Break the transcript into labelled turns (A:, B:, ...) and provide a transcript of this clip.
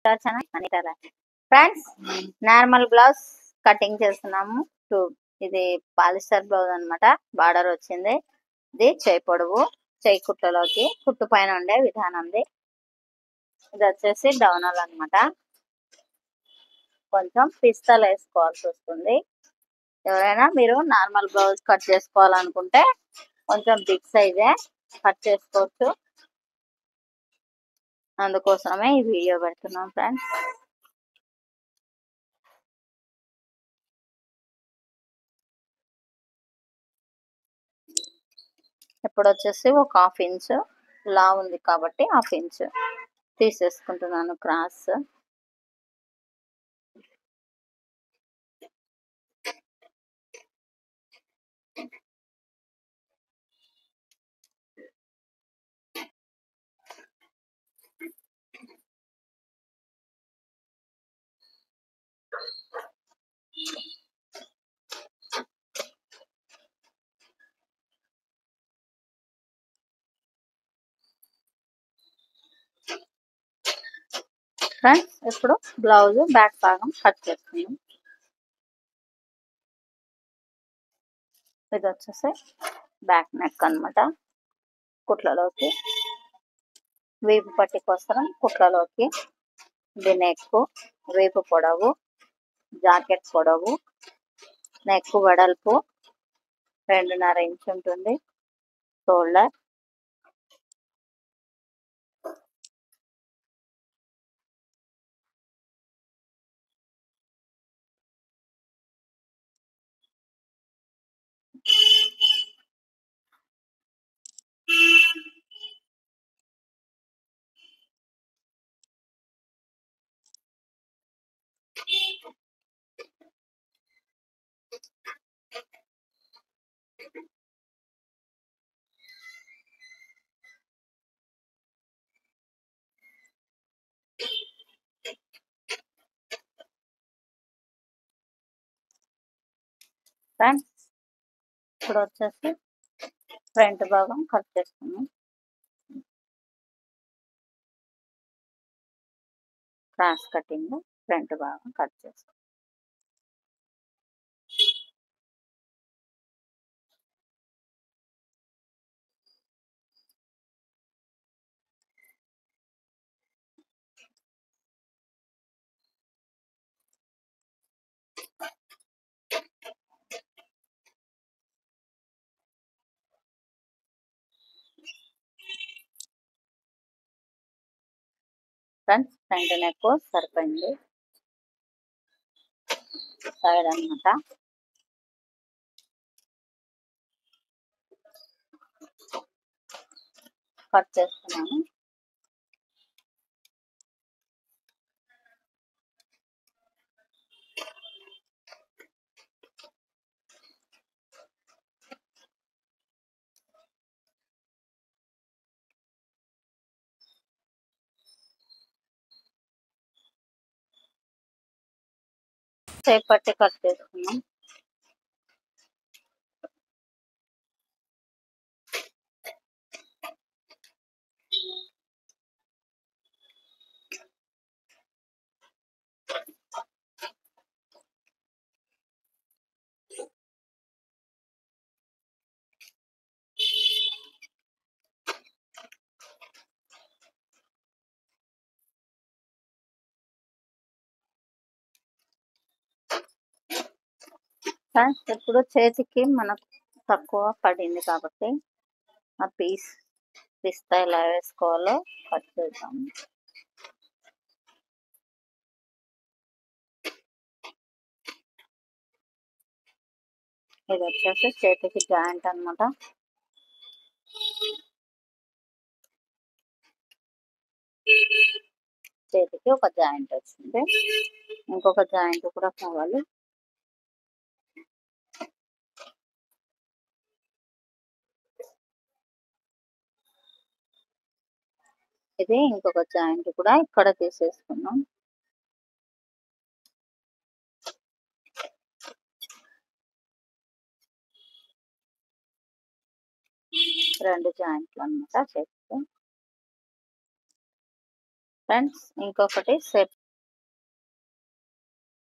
A: friends normal blouse cutting చేస్తున్నాము టూ ఇది పాలిస్టర్ బ్లౌజ్ అన్నమాట బార్డర్ వచ్చింది ఇది చేయి పొడవు చేయి కుట్టలోకి కుట్టు పైన ఉండే విధానంది ఇది వచ్చేసి డౌనల్ అన్నమాట కొంచెం పిస్తాలు వేసుకోవాల్సి వస్తుంది ఎవరైనా మీరు నార్మల్ బ్లౌజ్ కట్ చేసుకోవాలనుకుంటే కొంచెం బిగ్ సైజే కట్ చేసుకోవచ్చు అందుకోసమే ఈ వీడియో పెడుతున్నాం ఫ్రెండ్స్ ఇప్పుడు వచ్చేసి ఒక హాఫ్ ఇంచ్ లా ఉంది కాబట్టి హాఫ్ ఇంచ్ తీసేసుకుంటున్నాను క్రాస్ ఫ్రెండ్స్ ఇప్పుడు బ్లౌజ్ బ్యాక్ భాగం కట్ చేస్తున్నాం ఇది వచ్చేసి బ్యాక్ నెక్ అన్నమాట కుట్లలోకి వీపు పట్టి కోసరం కుట్లలోకి ఇది నెక్ వీపు పొడవు జాకెట్ పొడవు నెక్ వెడల్పు రెండున్నర ఇంచ్ ఉంటుంది షోల్డర్ ఫ్రెండ్స్ ఇప్పుడు వచ్చేసి ఫ్రంట్ భాగం కట్ చేస్తున్నాం క్రాస్ కటింగ్ ఫ్రంట్ భాగం కట్ చేస్తాం ఫ్రెండ్స్ ఫ్రంట్ నెక్ సరిపోయింది సైడ్ అన్నమాట కట్ చేస్తున్నాను సేపు పట్టి కట్ చేసుకున్నాం ఫ్రెండ్స్ ఇప్పుడు చేతికి మనకు తక్కువ పడింది కాబట్టి ఆ పీస్ పిస్తా ఎలా వేసుకోవాలో కట్ చేద్దాం ఇది వచ్చేసి చేతికి జాయింట్ అన్నమాట చేతికి ఒక జాయింట్ వచ్చింది ఇంకొక జాయింట్ కూడా కావాలి ఇది ఇంకొక జాయింట్ కూడా ఇక్కడ తీసేసుకున్నాం రెండు జాయింట్లు అన్నమాట చేతికి ఫ్రెండ్స్ ఇంకొకటి సేప్